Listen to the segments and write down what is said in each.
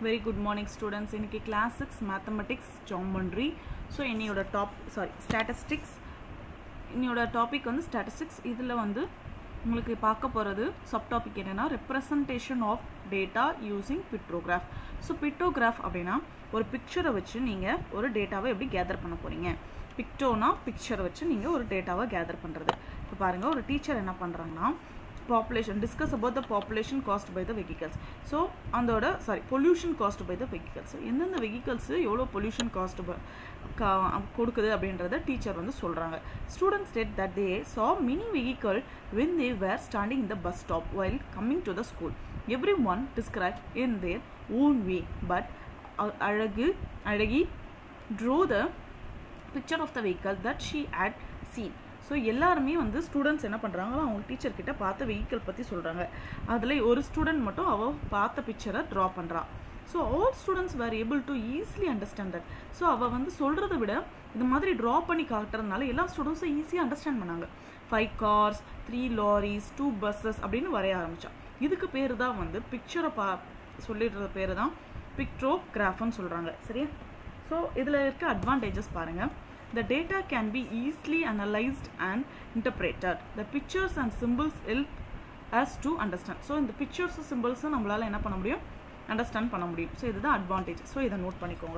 Very good morning students இன்னைக்கு class six mathematics geometry so என்னையோட top sorry statistics என்னையோட topic வந்து statistics இதில் வந்து உங்களுக்கு பார்க்க போகிறது சப் டாபிக் என்னென்னா representation of data using pictograph so pictograph அப்படின்னா ஒரு பிக்சரை வச்சு நீங்கள் ஒரு டேட்டாவை எப்படி கேதர் பண்ண போகிறீங்க பிக்டோனா பிக்சரை வச்சு நீங்கள் ஒரு டேட்டாவை கேதர் பண்ணுறது இப்போ பாருங்கள் ஒரு டீச்சர் என்ன பண்ணுறாங்கன்னா population discuss about the population cost by the vehicles so அதோட sorry pollution cost by the vehicles எந்தெந்த வெஹிக்கல்ஸ் எவ்வளோ பொல்யூஷன் காஸ்ட் கொடுக்குது அப்படின்றத டீச்சர் வந்து சொல்கிறாங்க students state that they saw mini vehicle when they were standing இந்த bus stop while coming to the school every one describe in their own way but அழகு அழகி draw the picture of the vehicle that she at seen so எல்லாருமே வந்து students என்ன பண்ணுறாங்களோ அவங்க teacher கிட்ட பார்த்த வெஹிக்கிள் பற்றி சொல்கிறாங்க அதில் ஒரு ஸ்டூடெண்ட் மட்டும் அவள் பார்த்த பிக்சரை ட்ரா பண்ணுறா so all students were able to easily understand that so அவள் வந்து சொல்கிறத விட இந்த மாதிரி ட்ரா பண்ணி காட்டுறதுனால எல்லா ஸ்டூடெண்ட்ஸும் ஈஸியாக அண்டர்ஸ்டாண்ட் பண்ணாங்க five cars three lorries two buses அப்படின்னு வரைய ஆரம்பித்தான் இதுக்கு பேர் தான் வந்து பிக்சரை பா சொல்லிடுற பேர் தான் பிக்ட்ரோகிராஃப்னு சொல்கிறாங்க சரியா ஸோ இதில் இருக்க அட்வான்டேஜஸ் பாருங்கள் The data can be easily analyzed and interpreted. The pictures and symbols help us to understand. So இந்த பிக்சர்ஸ் சிம்பிள்ஸும் நம்மளால் என்ன பண்ண முடியும் அண்டர்ஸ்டாண்ட் பண்ண முடியும் ஸோ இதுதான் அட்வான்டேஜ் ஸோ இதை நோட் பண்ணிக்கோங்க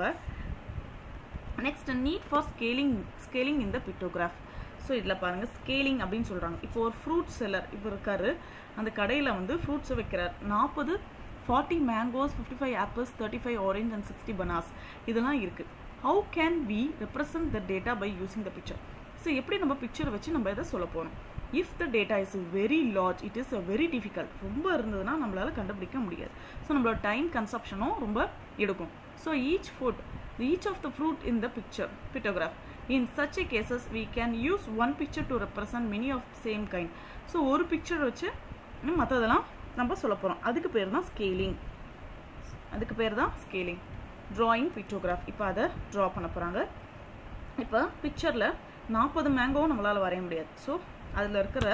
next need for scaling scaling இந்த பிக்டோகிராஃப் ஸோ இதில் பாருங்கள் ஸ்கேலிங் அப்படின்னு சொல்கிறாங்க இப்போ ஒரு ஃப்ரூட் செல்லர் இப்போ இருக்காரு அந்த கடையில் வந்து ஃப்ரூட்ஸை வைக்கிறார் நாற்பது forty mangoes fifty five apples thirty five orange and sixty bananas இதெல்லாம் இருக்குது how can we represent the data by using the picture so எப்படி நம்ம பிக்சர் வச்சு நம்ம இதை சொல்ல போகிறோம் if the data is very large it is a very difficult ரொம்ப இருந்ததுன்னா நம்மளால் கண்டுபிடிக்க முடியாது ஸோ நம்மளோட டைம் கன்சப்ஷனும் ரொம்ப எடுக்கும் so each food each of the fruit in the picture pictograph in such a cases we can use one picture to represent many of same kind so ஒரு பிக்சர் வச்சு மற்றதெல்லாம் நம்ம சொல்ல போகிறோம் அதுக்கு பேர் தான் ஸ்கேலிங் அதுக்கு பேர் தான் ஸ்கேலிங் ட்ராயிங் பிக்டோகிராஃப் இப்போ அதை ட்ரா பண்ண போகிறாங்க இப்போ பிக்சரில் நாற்பது மேங்கோவும் நம்மளால் வரைய முடியாது ஸோ அதில் இருக்கிற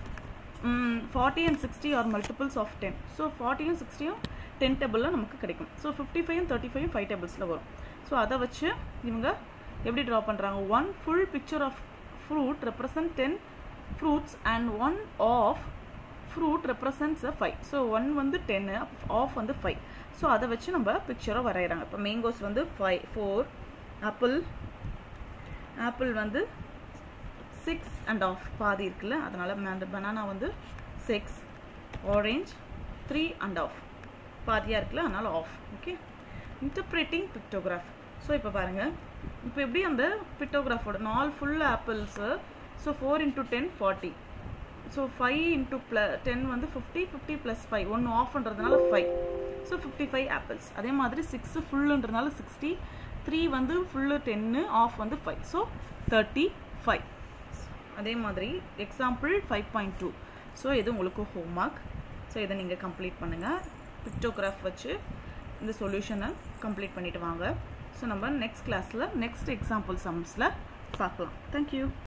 forty and sixty are multiples of ten so ஃபார்ட்டியும் சிக்ஸ்டியும் டென் டேபிளில் நமக்கு கிடைக்கும் ஸோ ஃபிஃப்டி ஃபைவும் தேர்ட்டி ஃபைவ் ஃபைவ் டேபிள்ஸில் வரும் ஸோ அதை வச்சு இவங்க எப்படி ட்ரா பண்ணுறாங்க one full picture of fruit represent ten fruits and one half fruit represents five so one வந்து டென்னு ஆஃப் வந்து ஃபைவ் ஸோ அதை வச்சு நம்ம பிக்சரை வரைகிறாங்க இப்போ மேங்கோஸ் வந்து ஃபைவ் ஃபோர் ஆப்பிள் ஆப்பிள் வந்து சிக்ஸ் அண்ட் ஆஃப் பாதி இருக்குல்ல அதனால் அந்த பனானா வந்து six orange three and half பாதியாக இருக்குல்ல அதனால் half okay interpreting pictograph so இப்போ பாருங்கள் இப்போ எப்படி அந்த பிக்டோகிராஃபோட நாலு full apples so four into ten forty so five into ப்ள டென் வந்து ஃபிஃப்டி ஃபிஃப்டி ப்ளஸ் ஃபைவ் ஒன்று ஆஃப்ன்றதுனால five so fifty five apples அதே மாதிரி சிக்ஸு ஃபுல்லுன்றதுனால சிக்ஸ்டி த்ரீ வந்து ஃபுல்லு டென்னு ஆஃப் வந்து ஃபைவ் ஸோ தேர்ட்டி ஃபைவ் அதே மாதிரி example five point two so இது உங்களுக்கு ஹோம் ஒர்க் ஸோ இதை நீங்கள் கம்ப்ளீட் பண்ணுங்கள் பிக்டோகிராஃப் வச்சு இந்த சொல்யூஷனை கம்ப்ளீட் பண்ணிவிட்டு வாங்க ஸோ நம்ம நெக்ஸ்ட் கிளாஸில் நெக்ஸ்ட் எக்ஸாம்பிள் சம்ஸில் பார்க்கலாம் தேங்க்யூ